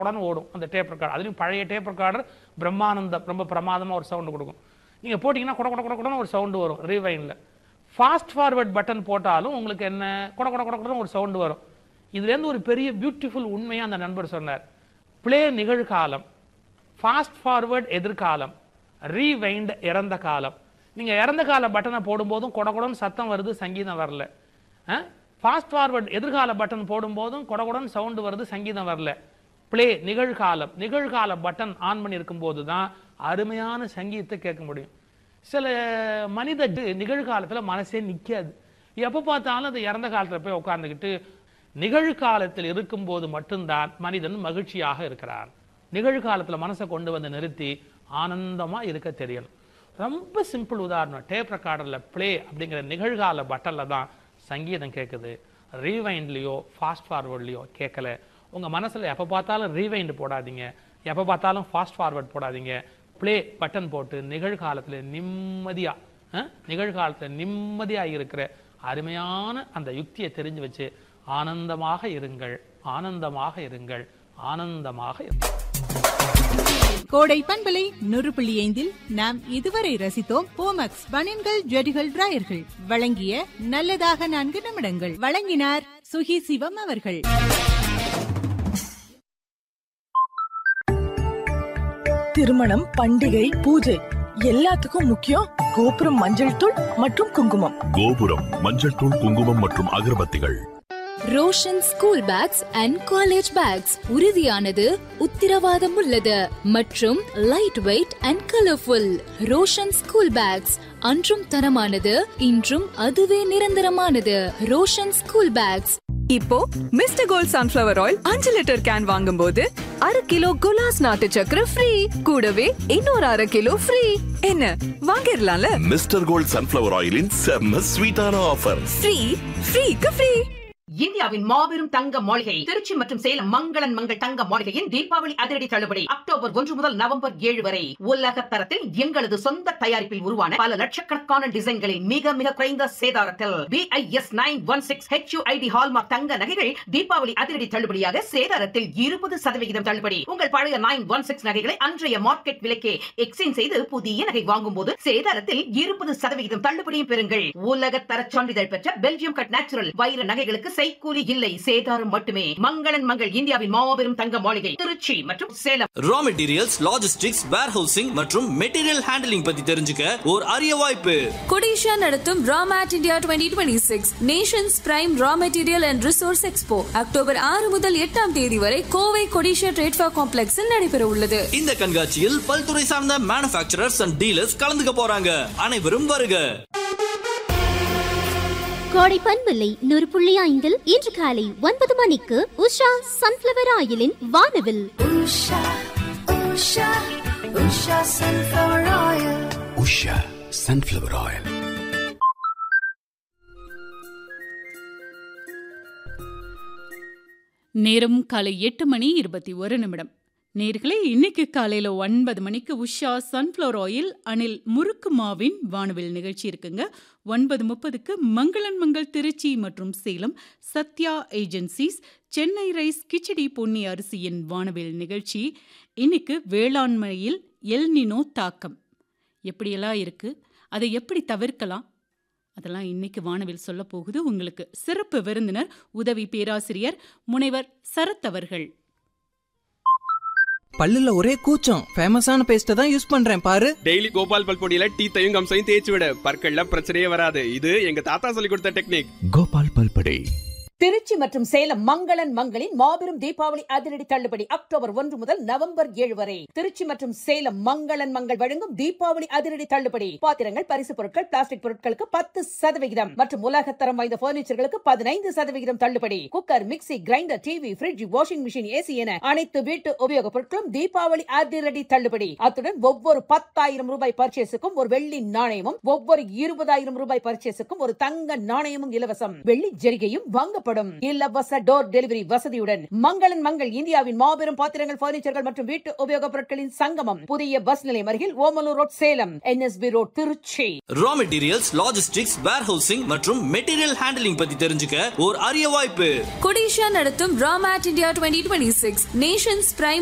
உடனே ஓடும் அந்த டேப் ரெக்கார்டர் அதுலேயும் பழைய டேப் ரெக்கார்டர் பிரம்மானந்தம் ரொம்ப பிரமாதமாக ஒரு சவுண்டு கொடுக்கும் நீங்கள் போட்டிங்கன்னா குட குட குட குடன்னு ஒரு சவுண்டு வரும் ரீவைனில் ஃபாஸ்ட் ஃபார்வர்ட் பட்டன் போட்டாலும் உங்களுக்கு என்ன குட குட குட குடன்னு ஒரு சவுண்டு வரும் இதுலேருந்து ஒரு பெரிய பியூட்டிஃபுல் உண்மையாக அந்த நண்பர் சொன்னார் ப்ளே நிகழ்காலம் ஃபாஸ்ட் ஃபார்வர்ட் எதிர்காலம் ரீவைண்ட் இறந்த காலம் நீங்கள் இறந்த கால பட்டனை போடும்போதும் கொட கொடன்னு சத்தம் வருது சங்கீதம் வரல ஃபாஸ்ட் ஃபார்வர்ட் எதிர்கால பட்டன் போடும்போதும் கொட கொடன்னு சவுண்டு வருது சங்கீதம் வரல ப்ளே நிகழ்காலம் நிகழ்கால பட்டன் ஆன் பண்ணியிருக்கும் போது தான் அருமையான சங்கீதத்தை கேட்க முடியும் சில மனித நிகழ்காலத்தில் மனசே நிற்காது எப்போ பார்த்தாலும் அது இறந்த காலத்தில் போய் உட்காந்துக்கிட்டு நிகழ்காலத்தில் இருக்கும்போது மட்டும்தான் மனிதன் மகிழ்ச்சியாக இருக்கிறான் நிகழ்காலத்தில் மனசை கொண்டு வந்து நிறுத்தி ஆனந்தமாக இருக்க தெரியணும் ரொம்ப சிம்பிள் உதாரணம் டேப் ரெக்கார்டரில் ப்ளே அப்படிங்கிற நிகழ்கால பட்டனில் தான் சங்கீதம் கேட்குது ரீவைண்ட்லேயோ ஃபாஸ்ட் ஃபார்வர்ட்லேயோ கேட்கல உங்கள் மனசில் எப்போ பார்த்தாலும் ரீவைண்ட் போடாதீங்க எப்போ பார்த்தாலும் ஃபாஸ்ட் ஃபார்வர்ட் போடாதீங்க ப்ளே பட்டன் போட்டு நிகழ்காலத்தில் நிம்மதியாக நிகழ்காலத்தில் நிம்மதியாக இருக்கிற அருமையான அந்த யுக்தியை தெரிஞ்சு வச்சு ஆனந்தமாக இருங்கள் ஆனந்தமாக இருங்கள் ஆனந்தமாக இருங்கள் கோடை பண்பலை நூறு புள்ளி ஐந்தில் நாம் இதுவரை ரசித்தோம் போமக்ஸ் பனின்கள் ஜெடிகள் டிராயர்கள் வழங்கிய நல்லதாக நான்கு நிமிடங்கள் வழங்கினார் சுகி சிவம் அவர்கள் திருமணம் பண்டிகை பூஜை எல்லாத்துக்கும் முக்கியம் கோபுரம் மஞ்சள் தூள் மற்றும் குங்குமம் கோபுரம் மஞ்சள் தூள் குங்குமம் மற்றும் அகர்பத்திகள் Roshan school bags and college bags உறுதியானது உத்திரவாதம் உள்ளது மற்றும் light weight and colourful Roshan school bags அன்றும் தரமானது இன்றும் அதுவே நிரந்தரமானது ரோஷன் ஸ்கூல் பேக்ஸ் இப்போ மிஸ்டர் கோல்ட் சன்ஃபிளவர் ஆயில் அஞ்சு லிட்டர் கேன் வாங்கும்போது அரை கிலோ குலாஸ் நாட்டு சக்கரை ஃப்ரீ கூடவே இன்னொரு அரை கிலோ ஃப்ரீ என்ன வாங்கிடலாம்ல மிஸ்டர் கோல்ட் சன்ஃபிளவர் ஆயிலின் செம்ம ஸ்வீட்டான ஆஃபர் ஃப்ரீ ஃப்ரீக்கு ஃப்ரீ இந்தியாவின் மாபெரும் தங்க மாளிகை திருச்சி மற்றும் சேலம் மங்களன் மங்கள் தங்க மாளிகையின் தீபாவளி அதிரடி தள்ளுபடி அக்டோபர் ஒன்று முதல் நவம்பர் ஏழு வரை உலக தரத்தில் எங்களது சொந்த தயாரிப்பில் உருவான பல லட்சக்கணக்கான டிசைன்களில் மிக மிக குறைந்த சேதாரத்தில் BIS nine one six HUID hallmark தங்க நகைகள் தீபாவளி அதிரடி தள்ளுபடியாக சேதாரத்தில் இருபது சதவிகிதம் தள்ளுபடி உங்கள் பழைய நைன் ஒன் சிக்ஸ் நகைகளை அன்றைய மார்க்கெட் விலைக்கே எக்ஸ்சேஞ்ச் செய்து புதிய நகை வாங்கும் போது சேதாரத்தில் இருபது சதவிகிதம் தள்ளுபடியும் பெறுங்கள் உலக தர சான்றிதழ் பெற்ற பெல்ஜியம் கட் நேச்சுரல் வைர நகைகளுக்கு செய்கூலி இல்லை சேதாரம் மட்டுமே மங்களன் மங்கள் இந்தியாவின் மாபெரும் தங்க மாளிகை திருச்சி மற்றும் Salem raw materials logistics warehousing மற்றும் மெட்டீரியல் ஹேண்டலிங் பத்தி தெரிஞ்சுக்க ஒரு அரிய வாய்ப்பு கொடிஷா நடத்தும் Ramet India twenty twenty six nations prime raw material and resource expo October ஆறு முதல் எட்டாம் தேதி வரை கோவை கொடிஷா ட்ரேட்ஃபா காம்ப்ளெக்ஸில் நடைபெற உள்ளது இந்த கண்காட்சியில் பல்துறை சார்ந்த மேனுபேக்சரர்ஸ் அண்ட் டீலர்ஸ் கலந்துக்க போறாங்க அனைவரும் வருக கோடை பண்பில்லை நூறு புள்ளி ஐந்தில் இன்று காலை ஒன்பது மணிக்கு உஷா சன்ஃபிளவர் ஆயிலின் வானவில் உஷா சன்ஃபிளவர் ஆயில் நேரம் காலை எட்டு மணி இருபத்தி ஒரு நிமிடம் நேர்களே இன்னைக்கு காலையில் ஒன்பது மணிக்கு உஷா சன்ஃப்ளவர் ஆயில் அணில் முறுக்கு மாவின் வானவில் நிகழ்ச்சி இருக்குங்க ஒன்பது முப்பதுக்கு மங்களன் மங்கள் திருச்சி மற்றும் சேலம் சத்யா ஏஜென்சிஸ் சென்னை ரைஸ் கிச்சடி பொன்னி அரிசியின் வானவில் நிகழ்ச்சி இன்னைக்கு வேளாண்மையில் எல்னினோ தாக்கம் எப்படியெல்லாம் இருக்குது அதை எப்படி தவிர்க்கலாம் அதெல்லாம் இன்னைக்கு வானவில் சொல்ல போகுது உங்களுக்கு சிறப்பு விருந்தினர் உதவி பேராசிரியர் முனைவர் சரத் அவர்கள் பல்லுல ஒரே கூச்சம் ஃபேமஸான பேஸ்ட தான் யூஸ் பண்றேன் பாரு டெய்லி கோபால் பல் பொடியில டீத்தையும் கம்சையும் தேய்ச்சி விட பற்கள்ல பிரச்சனையே வராது இது எங்க தாத்தா சொல்லி கொடுத்த டெக்னிக் கோபால் பல்படை திருச்சி மற்றும் சேலம் மங்களன் மங்களின் மாபெரும் தீபாவளி அதிரடி தள்ளுபடி அக்டோபர் ஒன்று முதல் நவம்பர் ஏழு வரை திருச்சி மற்றும் சேலம் மங்களன் மங்கள் வழங்கும் தீபாவளி அதிரடி தள்ளுபடி பாத்திரங்கள் பரிசு பொருட்கள் பிளாஸ்டிக் பொருட்களுக்கு பத்து சதவிகிதம் மற்றும் உலகத்தரம் வாய்ந்த பர்னிச்சர்களுக்கு பதினைந்து சதவிகிதம் தள்ளுபடி cooker mixie grinder TV fridge washing machine AC என அனைத்து வீட்டு உபயோகப் பொருட்களும் தீபாவளி அதிரடி தள்ளுபடி அத்துடன் ஒவ்வொரு பத்தாயிரம் ரூபாய் பர்ச்சேஸுக்கும் ஒரு வெள்ளி நாணயமும் ஒவ்வொரு இருபதாயிரம் ரூபாய் பர்ச்சேஸுக்கும் ஒரு தங்க நாணயமும் இலவசம் வெள்ளி ஜரிகையும் வாங்கப்படும் வழங்கப்படும் இலவச டோர் டெலிவரி வசதியுடன் மங்களன் மங்கள் இந்தியாவின் மாபெரும் பாத்திரங்கள் பர்னிச்சர்கள் மற்றும் வீட்டு உபயோகப் பொருட்களின் சங்கமம் புதிய பஸ் நிலையம் அருகில் Omalur road Salem NSB road Trichy raw materials logistics warehousing மற்றும் மெட்டீரியல் ஹேண்டலிங் பத்தி தெரிஞ்சுக்க ஒரு அரிய வாய்ப்பு கொடிஷா நடத்தும் Ramet India twenty twenty six nations prime